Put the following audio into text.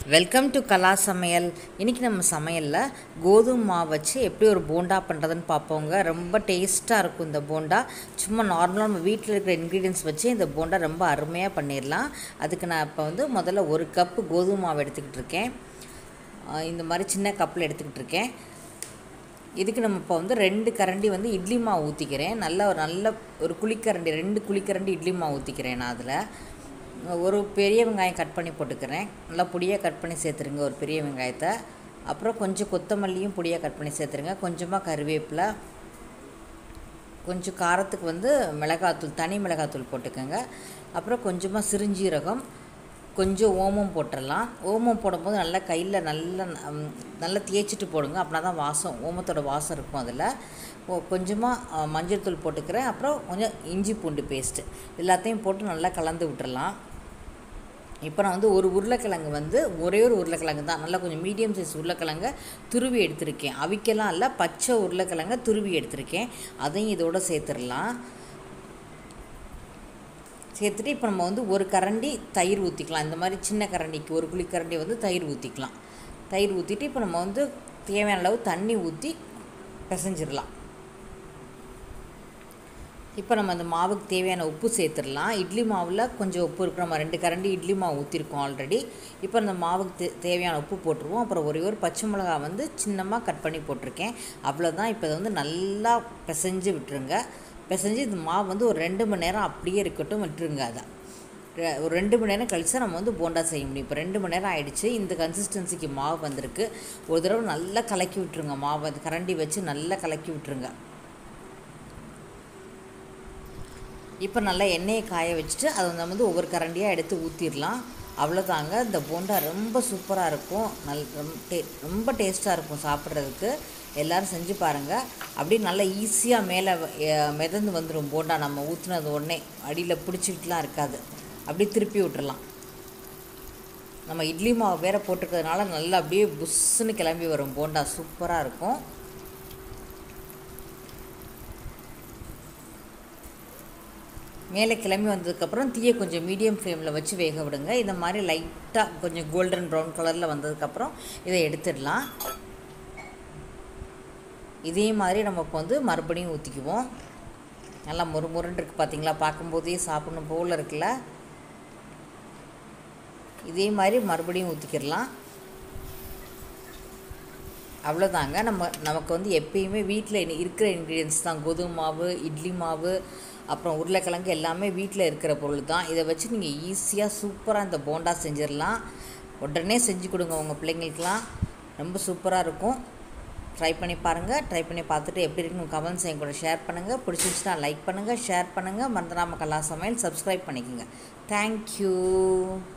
welcome to கலா சமையல் இன்றைக்கி நம்ம சமையலில் கோதுமை மாவு வச்சு எப்படி ஒரு போண்டா பண்ணுறதுன்னு பார்ப்போங்க ரொம்ப டேஸ்ட்டாக இருக்கும் இந்த போண்டா சும்மா நார்மலாக நம்ம வீட்டில் இருக்கிற இன்க்ரீடியன்ஸ் வச்சு இந்த போண்டா ரொம்ப அருமையாக பண்ணிடலாம் அதுக்கு நான் இப்போ வந்து முதல்ல ஒரு கப்பு கோதுமை மாவு எடுத்துக்கிட்டு இருக்கேன் ஆஹ் இந்த மாதிரி சின்ன கப்பில் எடுத்துக்கிட்டு இருக்கேன் இதுக்கு நம்ம இப்போ வந்து ரெண்டு கரண்டி வந்து இட்லி மாவு ஊற்றிக்கிறேன் நல்ல ஒரு நல்ல ஒரு குழிக்கரண்டி ரெண்டு குழிக்கரண்டி இட்லி மாவு ஊற்றிக்கிறேன் நான் அதில் ஒரு பெரிய வெங்காயம் கட் பண்ணி போட்டுக்கிறேன் நல்லா பொடியாக கட் பண்ணி சேர்த்துருங்க ஒரு பெரிய வெங்காயத்தை அப்புறம் கொஞ்சம் கொத்தமல்லியும் பொடியாக கட் பண்ணி சேர்த்துருங்க கொஞ்சமாக கருவேப்பிலை கொஞ்சம் காரத்துக்கு வந்து மிளகாத்தூள் தனி மிளகாத்தூள் போட்டுக்கோங்க அப்புறம் கொஞ்சமாக சிறுஞ்சீரகம் கொஞ்சம் ஓமம் போட்டுடலாம் ஓமம் போடும்போது நல்லா கையில் நல்லா ம், நல்லா தேய்ச்சிட்டு போடுங்க அப்படின்னா தான் வாசம் ஓமத்தோட வாசம் இருக்கும் அதில் கொஞ்சமாக மஞ்சள் தூள் போட்டுக்கிறேன் அப்புறம் கொஞ்சம் இஞ்சி பூண்டு பேஸ்ட்டு எல்லாத்தையும் போட்டு நல்லா கலந்து விட்டுறலாம் இப்போ நான் வந்து ஒரு உருளைக்கிழங்கு வந்து ஒரே ஒரு உருளைக்கிழங்கு தான் நல்லா கொஞ்சம் மீடியம் சைஸ் உருளைக்கிழங்க துருவி எடுத்திருக்கேன் அவிக்கலாம் இல்லை பச்சை உருளைக்கிழங்க துருவி எடுத்திருக்கேன் அதையும் இதோட சேர்த்துடலாம் சேர்த்துட்டு இப்போ நம்ம வந்து ஒரு கரண்டி தயிர் ஊற்றிக்கலாம் இந்த மாதிரி சின்ன கரண்டிக்கு ஒரு குழி கரண்டி வந்து தயிர் ஊற்றிக்கலாம் தயிர் ஊற்றிட்டு இப்போ நம்ம வந்து தேவையான அளவு தண்ணி ஊற்றி பிசைஞ்சிடலாம் இப்போ நம்ம அந்த மாவுக்கு தேவையான உப்பு சேர்த்துடலாம் இட்லி மாவில் கொஞ்சம் உப்பு இருக்கு நம்ம ரெண்டு கரண்டி இட்லி மாவு ஊற்றிருக்கோம் ஆல்ரெடி இப்போ அந்த மாவுக்கு தே தேவையான உப்பு போட்டுருவோம் அப்புறம் ஒரே ஒரு பச்சை மிளகா வந்து சின்னமாக கட் பண்ணி போட்டிருக்கேன் அவ்வளோதான் இப்போ இதை வந்து நல்லா பிசைஞ்சு விட்டுருங்க பிசைஞ்சு இந்த மாவு வந்து ஒரு ரெண்டு மணி நேரம் அப்படியே இருக்கட்டும் விட்டுருங்க அதை ரெ- ஒரு ரெண்டு மணி நேரம் கழிச்சு நம்ம வந்து போண்டா செய்ய முடியும் இப்போ ரெண்டு மணி நேரம் ஆயிடுச்சு இந்த கன்சிஸ்டன்சிக்கு மாவு வந்திருக்கு ஒரு தடவை நல்லா கலக்கி விட்டுருங்க மாவு அது கரண்டி வச்சு நல்லா கலக்கி விட்டுருங்க இப்போ நல்லா எண்ணெயை காய வச்சுட்டு அதை நம்ம வந்து ஒவ்வொரு கரண்டியாக எடுத்து ஊற்றிடலாம் அவ்வளோதாங்க இந்த போண்டா ரொம்ப சூப்பராக இருக்கும் நல் ரொம்ப டே ரொம்ப டேஸ்ட்டாக இருக்கும் சாப்பிட்றதுக்கு எல்லோரும் செஞ்சு பாருங்கள் அப்படியே நல்லா ஈஸியாக மேலே மிதந்து வந்துடும் போண்டா நம்ம ஊற்றுனது உடனே அடியில் பிடிச்சிக்கிட்டுலாம் இருக்காது அப்படியே திருப்பி விட்டுறலாம் நம்ம இட்லி மாவு வேற போட்டுக்கிறதுனால நல்லா அப்படியே புஷ்ஷுன்னு கிளம்பி வரும் போண்டா சூப்பராக இருக்கும் மேலே கிளம்பி வந்ததுக்கப்புறம் தீயை கொஞ்சம் மீடியம் ஃப்ளேமில் வச்சு வேக விடுங்க இந்த மாதிரி லைட்டாக கொஞ்சம் கோல்டன் ப்ரௌன் கலரில் வந்ததுக்கப்புறம் இதை எடுத்துடலாம் இதே மாதிரி நம்ம இப்போ வந்து மறுபடியும் ஊற்றிக்குவோம் நல்லா மொறு மொறுன்னு இருக்குது பார்த்தீங்களா பார்க்கும்போதே சாப்பிடணும் போல் இருக்குல்ல இதே மாதிரி மறுபடியும் ஊற்றிக்கிடலாம் அவ்வளோதாங்க நம்ம நமக்கு வந்து எப்பயுமே வீட்டில் இருக்கிற இன்க்ரீடியன்ஸ் தான் கோதுமை மாவு இட்லி மாவு அப்புறம் உருளைக்கிழங்கு எல்லாமே வீட்டில் இருக்கிற பொருள் தான் இதை வச்சு நீங்கள் ஈஸியாக சூப்பராக இந்த போண்டா செஞ்சிடலாம் உடனே செஞ்சு கொடுங்க உங்கள் பிள்ளைங்களுக்கெலாம் ரொம்ப சூப்பராக இருக்கும் ட்ரை பண்ணி பாருங்கள் ட்ரை பண்ணி பார்த்துட்டு எப்படி இருக்குன்னு கமெண்ட்ஸ் என் கூட ஷேர் பண்ணுங்கள் பிடிச்சிருந்துச்சுன்னா லைக் பண்ணுங்கள் ஷேர் பண்ணுங்கள் மறந்துடாம கலா சமையல் சப்ஸ்கிரைப் பண்ணிக்கோங்க தேங்க்யூ